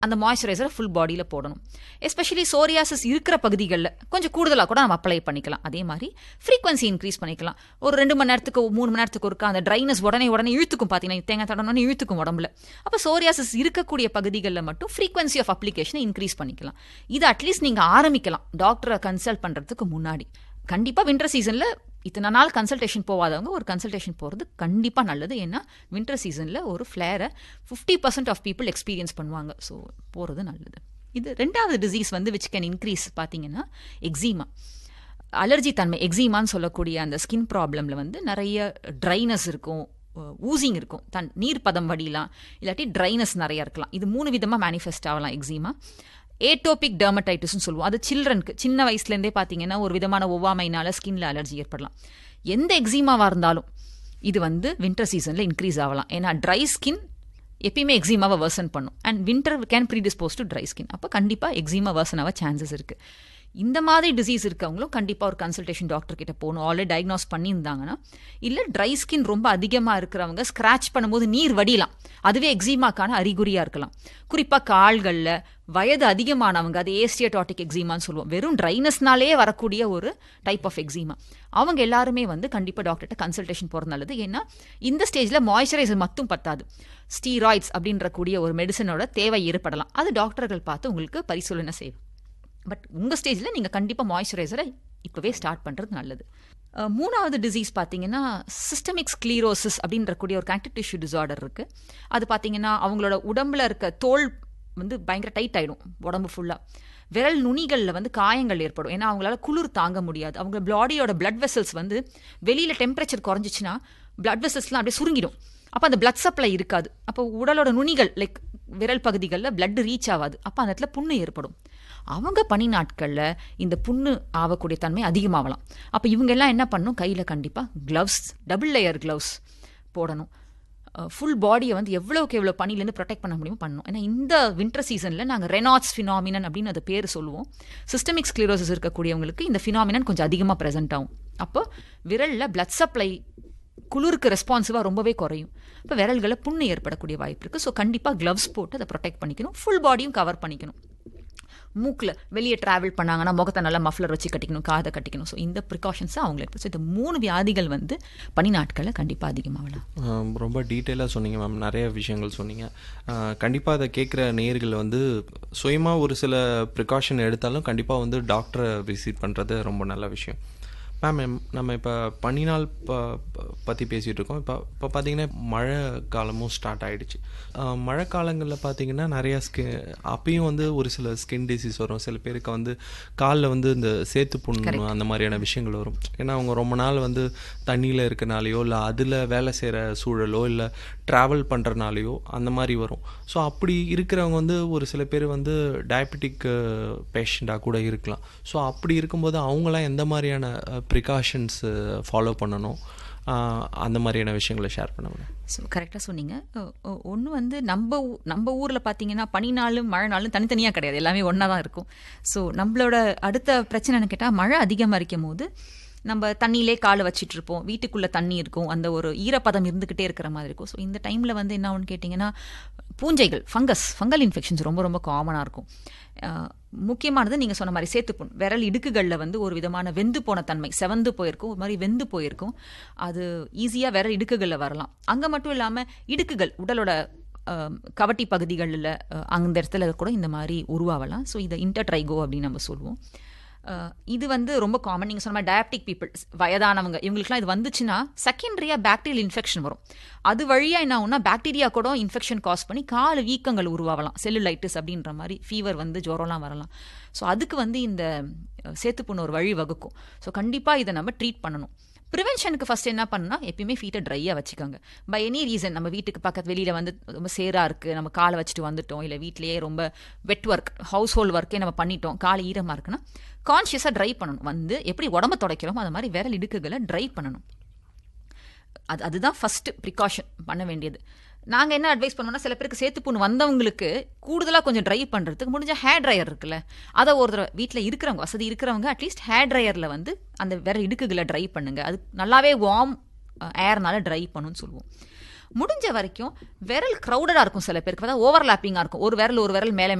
அந்த மாய்ஸ்சரைசரை ஃபுல் பாடியில் போடணும் எஸ்பெஷலி சோரியாசிஸ் இருக்கிற பகுதிகளில் கொஞ்சம் கூடுதலாக கூட நம்ம அப்ளை பண்ணிக்கலாம் அதே மாதிரி ஃப்ரீக்வன்சி இன்க்ரீஸ் பண்ணிக்கலாம் ஒரு ரெண்டு மணி நேரத்துக்கு மூணு மணி நேரத்துக்கு ஒருக்கா அந்த ட்ரைனஸ் உடனே உடனே இழுத்துக்கும் பார்த்தீங்கன்னா தேங்காய் தடனே இழுத்துக்கும் உடம்புல அப்போ சோரியாசிஸ் இருக்கக்கூடிய பகுதிகளில் மட்டும் ஃப்ரீக்வன்சி ஆஃப் அப்ளிகேஷனை இன்க்ரீஸ் பண்ணிக்கலாம் இது அட்லீஸ்ட் நீங்கள் ஆரம்பிக்கலாம் டாக்டரை கன்சல்ட் பண்ணுறதுக்கு முன்னாடி கண்டிப்பாக வின்டர் சீசனில் இத்தனை நாள் கன்சல்டேஷன் போகாதவங்க ஒரு கன்சல்டேஷன் போகிறது கண்டிப்பாக நல்லது ஏன்னா வின்டர் சீசனில் ஒரு ஃப்ளேரை fifty percent of people experience பண்ணுவாங்க ஸோ போகிறது நல்லது இது ரெண்டாவது டிசீஸ் வந்து விச் கேன் இன்க்ரீஸ் பார்த்தீங்கன்னா எக்ஸிமா அலர்ஜி தன்மை எக்ஸிமான்னு சொல்லக்கூடிய அந்த ஸ்கின் ப்ராப்ளமில் வந்து நிறைய ட்ரைனஸ் இருக்கும் ஊசிங் இருக்கும் தன் நீர் பதம் வடியலாம் இல்லாட்டி ட்ரைனஸ் நிறைய இருக்கலாம் இது மூணு விதமாக மேனிஃபெஸ்ட் ஆகலாம் எக்ஸிமா ஏட்டோபிக் டெர்மடைட்டிஸ்னு சொல்லுவோம் அது சில்ட்ரனுக்கு சின்ன வயசுலேருந்தே பார்த்தீங்கன்னா ஒரு விதமான ஒவ்வாமைனால ஸ்கின்ல அலர்ஜி ஏற்படலாம் எந்த எக்ஸிமாவாக இருந்தாலும் இது வந்து வின்டர் சீசனில் இன்க்ரீஸ் ஆகலாம் ஏன்னா ட்ரை ஸ்கின் எப்பயுமே எக்ஸிமாவை வேர்சன் பண்ணும் and winter can predispose to dry skin அப்போ கண்டிப்பாக எக்ஸிமா வேர்சன் ஆக சான்சஸ் இருக்குது இந்த மாதிரி டிசீஸ் இருக்கவங்களும் கண்டிப்பாக ஒரு கன்சல்டேஷன் டாக்டர் கிட்ட போகணும் ஆல்ரெடி டயக்னோஸ் பண்ணியிருந்தாங்கன்னா இல்லை ட்ரை ஸ்கின் ரொம்ப அதிகமாக இருக்கிறவங்க ஸ்க்ராச் பண்ணும்போது நீர் வடியலாம் அதுவே எக்ஸிமாக்கான அறிகுறியாக இருக்கலாம் குறிப்பாக கால்களில் வயது அதிகமானவங்க அது ஏஸ்டியடாட்டிக் எக்ஸிமான்னு சொல்லுவோம் வெறும் ட்ரைனஸ்னாலே வரக்கூடிய ஒரு டைப் ஆஃப் எக்ஸிமா அவங்க எல்லாருமே வந்து கண்டிப்பாக டாக்டர்கிட்ட கன்சல்டேஷன் போகிறது நல்லது ஏன்னா இந்த ஸ்டேஜில் மாய்ஸ்சரைசர் மட்டும் பத்தாது ஸ்டீராய்ட்ஸ் அப்படின்ற கூடிய ஒரு மெடிசனோட தேவை ஏற்படலாம் அது டாக்டர்கள் பார்த்து உங்களுக்கு பரிசீலனை செய்யும் பட் உங்கள் ஸ்டேஜில் நீங்கள் கண்டிப்பாக மாய்ஸ்சரைசரை இப்போவே ஸ்டார்ட் பண்ணுறது நல்லது மூணாவது டிசீஸ் பார்த்தீங்கன்னா சிஸ்டமிக் ஸ்க்ளீரோசிஸ் அப்படின்ற கூடிய ஒரு கனெக்டிவ் டிஷ்யூ டிசார்டர் இருக்குது அது பார்த்தீங்கன்னா அவங்களோட உடம்புல இருக்க தோல் வந்து பயங்கர டைட் ஆகிடும் உடம்பு ஃபுல்லாக விரல் நுனிகளில் வந்து காயங்கள் ஏற்படும் ஏன்னா அவங்களால குளிர் தாங்க முடியாது அவங்க பாடியோட பிளட் வெசல்ஸ் வந்து வெளியில் டெம்பரேச்சர் குறைஞ்சிச்சுன்னா பிளட் வெசல்ஸ்லாம் அப்படியே சுருங்கிடும் அப்போ அந்த பிளட் சப்ளை இருக்காது அப்போ உடலோட நுனிகள் லைக் விரல் பகுதிகளில் பிளட் ரீச் ஆகாது அப்போ அந்த இடத்துல புண்ணு ஏற்படும் அவங்க பனி நாட்களில் இந்த புண்ணு ஆகக்கூடிய தன்மை அதிகமாகலாம் அப்போ இவங்க எல்லாம் என்ன பண்ணணும் கையில் கண்டிப்பாக க்ளவ்ஸ் டபுள் லேயர் க்ளவ்ஸ் போடணும் ஃபுல் பாடியை வந்து எவ்வளோக்கு எவ்வளோ பனிலேருந்து ப்ரொடெக்ட் பண்ண முடியுமோ பண்ணணும் ஏன்னா இந்த வின்டர் சீசனில் நாங்கள் ரெனாட்ஸ் ஃபினாமினன் அப்படின்னு அது பேர் சொல்லுவோம் சிஸ்டமிக் ஸ்க்ளீரோசிஸ் இருக்கக்கூடியவங்களுக்கு இந்த ஃபினாமினன் கொஞ்சம் அதிகமாக ப்ரெசென்ட் ஆகும் அப்போ விரலில் பிளட் சப்ளை குளிருக்கு ரெஸ்பான்சிவாக ரொம்பவே குறையும் இப்போ விரல்களில் புண்ணு ஏற்படக்கூடிய வாய்ப்பு இருக்குது ஸோ கண்டிப்பாக க்ளவ்ஸ் போட்டு அதை ப்ரொடெக்ட் பண்ணிக்கணும் ஃபுல் பாடியும் கவர் பண்ணிக்கணும் மூக்கில் வெளியே ட்ராவல் பண்ணாங்கன்னா முகத்தை நல்லா மஃப்லர் வச்சு கட்டிக்கணும் காதை கட்டிக்கணும் ஸோ இந்த ப்ரிகாஷன்ஸை அவங்களுக்கு ஸோ இந்த மூணு வியாதிகள் வந்து பனி நாட்களில் கண்டிப்பாக அதிகமாகலாம் ரொம்ப டீட்டெயிலாக சொன்னீங்க மேம் நிறைய விஷயங்கள் சொன்னீங்க கண்டிப்பாக அதை கேட்குற நேர்கள் வந்து சுயமாக ஒரு சில ப்ரிகாஷன் எடுத்தாலும் கண்டிப்பாக வந்து டாக்டரை விசிட் பண்ணுறது ரொம்ப நல்ல விஷயம் மேம் நம்ம இப்போ பனிநாள் ப பற்றி பேசிகிட்டு இருக்கோம் இப்போ இப்போ பார்த்தீங்கன்னா மழை காலமும் ஸ்டார்ட் ஆகிடுச்சு மழை காலங்களில் பார்த்தீங்கன்னா நிறையா ஸ்கி அப்பயும் வந்து ஒரு சில ஸ்கின் டிசீஸ் வரும் சில பேருக்கு வந்து காலில் வந்து இந்த சேத்து புண்ணு அந்த மாதிரியான விஷயங்கள் வரும் ஏன்னா அவங்க ரொம்ப நாள் வந்து தண்ணியில் இருக்கனாலேயோ இல்லை அதில் வேலை செய்கிற சூழலோ இல்லை ட்ராவல் பண்ணுறனாலையோ அந்த மாதிரி வரும் ஸோ அப்படி இருக்கிறவங்க வந்து ஒரு சில பேர் வந்து டயபெட்டிக் பேஷண்ட்டாக கூட இருக்கலாம் ஸோ அப்படி இருக்கும்போது அவங்களாம் எந்த மாதிரியான ப்ரிகாஷன்ஸ் ஃபாலோ பண்ணணும் அந்த மாதிரியான விஷயங்களை ஷேர் பண்ண முடியும் ஸோ கரெக்டாக சொன்னீங்க ஒன்று வந்து நம்ம நம்ம ஊரில் பார்த்தீங்கன்னா பனி நாளும் மழை நாளும் தனித்தனியாக கிடையாது எல்லாமே ஒன்றா தான் இருக்கும் ஸோ நம்மளோட அடுத்த பிரச்சனைன்னு கேட்டால் மழை அதிகமாக இருக்கும் போது நம்ம தண்ணியிலே காலை வச்சிட்டு இருப்போம் வீட்டுக்குள்ளே தண்ணி இருக்கும் அந்த ஒரு ஈரப்பதம் இருந்துக்கிட்டே இருக்கிற மாதிரி இருக்கும் ஸோ இந்த டைமில் வந்து என்ன ஒன்று கேட்டிங்கன்னா பூஞ்சைகள் ஃபங்கஸ் ஃபங்கல் இன்ஃபெக்ஷன்ஸ் ரொம்ப ரொம்ப காமனாக இருக்கும் முக்கியமானது நீங்கள் சொன்ன மாதிரி சேத்துப்புண் விரல் இடுக்குகளில் வந்து ஒரு விதமான வெந்து போன தன்மை செவந்து போயிருக்கும் ஒரு மாதிரி வெந்து போயிருக்கும் அது ஈஸியாக விரல் இடுக்குகளில் வரலாம் அங்கே மட்டும் இல்லாமல் இடுக்குகள் உடலோட கவட்டி பகுதிகளில் அந்த இடத்துல கூட இந்த மாதிரி உருவாகலாம் ஸோ இதை இன்டர்ட்ரைகோ அப்படின்னு நம்ம சொல்லுவோம் இது வந்து ரொம்ப காமன் நீங்கள் சொன்ன மாதிரி டயபெட்டிக் பீப்புள் வயதானவங்க இவங்களுக்குலாம் இது வந்துச்சுன்னா செகண்டரியாக பாக்டீரியல் இன்ஃபெக்ஷன் வரும் அது வழியாக என்ன ஆகும்னா பாக்டீரியா கூட இன்ஃபெக்ஷன் காஸ் பண்ணி கால வீக்கங்கள் உருவாகலாம் செல்லுலைட்டிஸ் அப்படின்ற மாதிரி ஃபீவர் வந்து ஜுரம்லாம் வரலாம் ஸோ அதுக்கு வந்து இந்த சேத்துப்புண்ணு ஒரு வழி வகுக்கும் ஸோ கண்டிப்பாக இதை நம்ம ட்ரீட் பண்ணணும் ப்ரிவென்ஷனுக்கு ஃபஸ்ட் என்ன பண்ணால் எப்பயுமே ஃபீட்டை ட்ரையாக வச்சுக்கோங்க பை எனி ரீசன் நம்ம வீட்டுக்கு பக்கத்து வெளியில் வந்து ரொம்ப சேராக இருக்குது நம்ம காலை வச்சுட்டு வந்துட்டோம் இல்லை வீட்லேயே ரொம்ப வெட் ஒர்க் ஹவுஸ் ஹோல்ட் ஒர்க்கே நம்ம பண்ணிட்டோம் காலை ஈரமாக இருக்குன்னா கான்ஷியஸாக ட்ரை பண்ணணும் வந்து எப்படி உடம்ப துடைக்கிறோமோ அது மாதிரி விரல் இடுக்குகளை ட்ரை பண்ணணும் அது அதுதான் ஃபஸ்ட்டு ப்ரிகாஷன் பண்ண வேண்டியது நாங்கள் என்ன அட்வைஸ் பண்ணோம்னா சில பேருக்கு சேத்து புண்ணு வந்தவங்களுக்கு கூடுதலாக கொஞ்சம் ட்ரை பண்ணுறதுக்கு முடிஞ்ச ஹேர் ட்ரையர் இருக்குல்ல அதை ஒரு தடவை வீட்டில் இருக்கிறவங்க வசதி இருக்கிறவங்க அட்லீஸ்ட் ஹேர் ட்ரையரில் வந்து அந்த வேற இடுக்குகளை ட்ரை பண்ணுங்க அது நல்லாவே வார்ம் ஏர்னால ட்ரை பண்ணுன்னு சொல்லுவோம் முடிஞ்ச வரைக்கும் விரல் க்ரௌடடாக இருக்கும் சில பேருக்கு அதாவது ஓவர்லாப்பிங்காக இருக்கும் ஒரு விரல் ஒரு விரல் மேலே